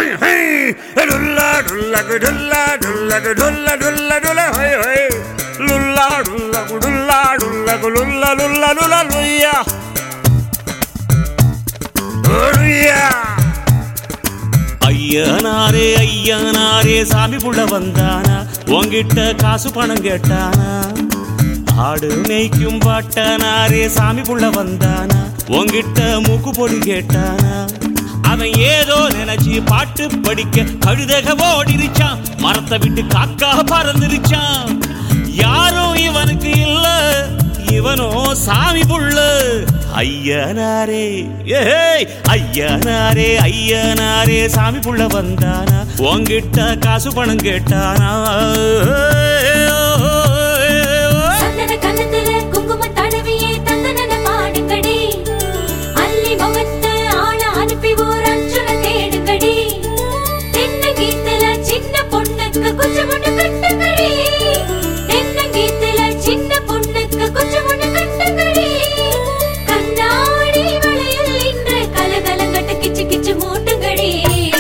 high டுல்லா டுல்லா டுல்லா டுல்லா டுல்லா டுல்லா டுல்லா ஹை ஹை லுல்லா டுல்லா டுல்லா டுல்லா லுல்லா லுல்லா லுல்லா லுய்யா லுய்யா ஐயனாரே ஐயனாரே சாமி புள்ள வந்தானா உன்கிட்ட காசு பணம் கேட்டானா ஆடு மேய்க்கும் பாட்டனாரே சாமி புள்ள வந்தானா உன்கிட்ட மூக்கு பொடி கேட்டானா அவன் ஏதோ நினைச்சு பாட்டு படிக்க கழுதக ஓடிருச்சான் மரத்தை விட்டு காக்கா பறந்துருச்சான் யாரும் இவனுக்கு இல்ல இவனோ சாமி புள்ள ஐயனாரே ஏய் ஐயனாரே ஐயனாரே சாமி புள்ள வந்தானா உன்கிட்ட காசு பணம் கேட்டானா சந்தன கன்னத்துல குங்குமம் தடவியே தந்தனன பாடுங்கடி அள்ளி முகத்து ஆள அனுப்பி ஓர் அச்சுர தேடுங்கடி தென்னங்கீத்துல சின்ன பொண்ணுக்கு கொஞ்சம் ஒண்ணு கட்டுங்கடி தென்னங்கீத்துல சின்ன பொண்ணுக்கு கொஞ்சம் ஒண்ணு கட்டுங்கடி கண்ணாடி வளையல் இன்று கலகலங்கட்டு கிச்சு கிச்சு மூட்டுங்கடி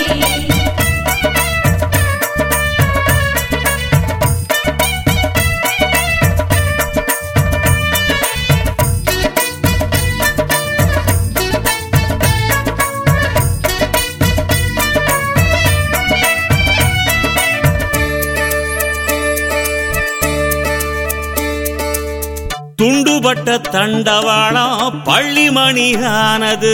துண்டுபட்ட தண்டவாளம் பள்ளிமணி ஆனது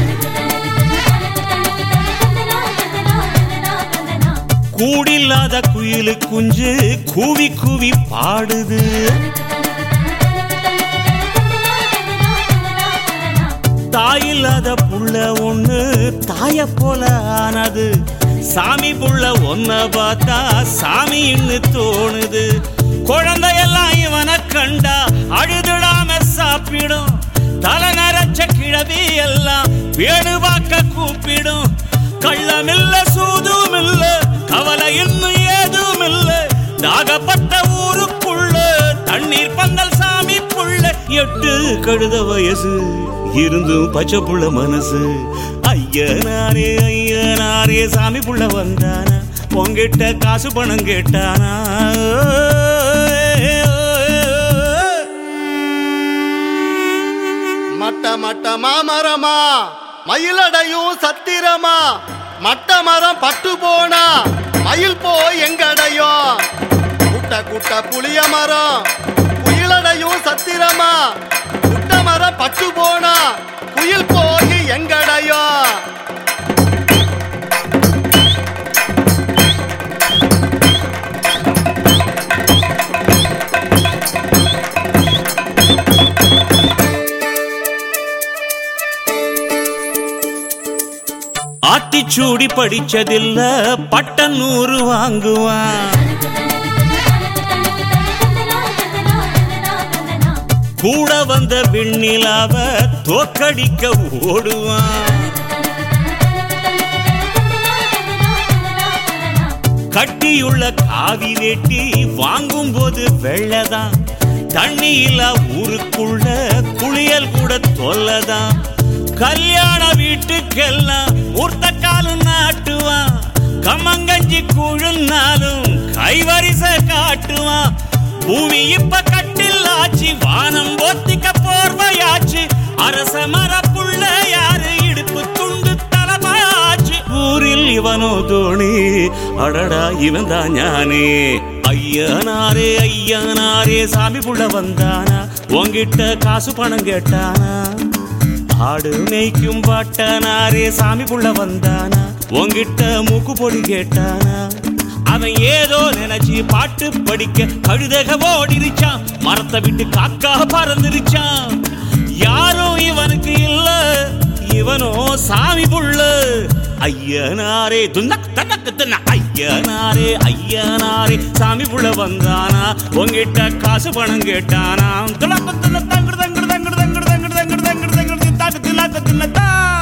கூடில்லாத குயிலு குஞ்சு கூவி கூவி பாடுது தாயில்லாத புள்ள ஒண்ணு தாய போல ஆனது சாமி புள்ள ஒன்ன பார்த்தா சாமின்னு தோணுது குழந்தையெல்லாம் இவனை கண்டா அழுதுடாம சாப்பிடும் தலை நரைச்ச கிழவி எல்லாம் வேடு பார்க்க கூப்பிடும் கள்ளமில்ல சூதுமில்ல கவலை இன்னும் ஏதும் இல்ல தாகப்பட்ட ஊருக்குள்ள தண்ணீர் பந்தல் சாமி புள்ள எட்டு கழுத வயசு இருந்தும் பச்சை புள்ள மனசு ஐயனாரே ஐயனாரே சாமி புள்ள வந்தானா உங்கிட்ட காசு பணம் கேட்டானா மட்ட மட்ட மாமரமா மயிலடையும் சத்திரமா மட்ட மரம் பட்டு போனா மயில் போய் எங்கடையும் குட்ட குட்ட புளிய மரம் குயிலடையும் சத்திரமா குட்ட மரம் பட்டு போனா குயில் போய் எங்கடையும் ஆத்திச்சூடி படிச்சதில்ல பட்டம் நூறு வாங்குவான் கூட வந்த வெண்ணிலாவ தோக்கடிக்க ஓடுவான் கட்டியுள்ள காவி வேட்டி வாங்கும் போது வெள்ளதான் தண்ணி இல்லா ஊருக்குள்ள குளியல் கூட தொல்லதான் கல்யாண வீட்டுக்கெல்லாம் ஊர்த்த காலு நாட்டுவான் கம்மங்கஞ்சி குழுன்னாலும் கைவரிச காட்டுவான் பூமி இப்ப கட்டில் ஆச்சு வானம் ஒத்திக்க போர்வையாச்சு அரச மரப்புள்ள யாரு இடுப்பு துண்டு தலமாச்சு ஊரில் இவனோ தோணி அடடா இவன் தான் ஞானே ஐயனாரே ஐயனாரே சாமி புள்ள வந்தானா உன்கிட்ட காசு பணம் கேட்டானா ஆடு மேய்க்கும் பாட்டனாரே சாமி புள்ள வந்தானா உன்கிட்ட மூக்கு பொடி கேட்டானா அவன் ஏதோ நினைச்சு பாட்டு படிக்க கழுதக ஓடிருச்சான் மரத்தை விட்டு காக்கா பறந்துருச்சான் யாரும் இவனுக்கு இல்ல இவனோ சாமி புள்ள ஐயனாரே துந்தக் தந்தக்கு தின்ன ஐயனாரே ஐயனாரே சாமி புள்ள வந்தானா உன்கிட்ட காசு பணம் கேட்டானா துளக்கு தின்ன தங்குடு தங்குடு தங்குடு தங்குடு தங்குடு தங்குடு தங்குடு தங்குடு தாக்கு தில்லாக்கு தின்னத்தா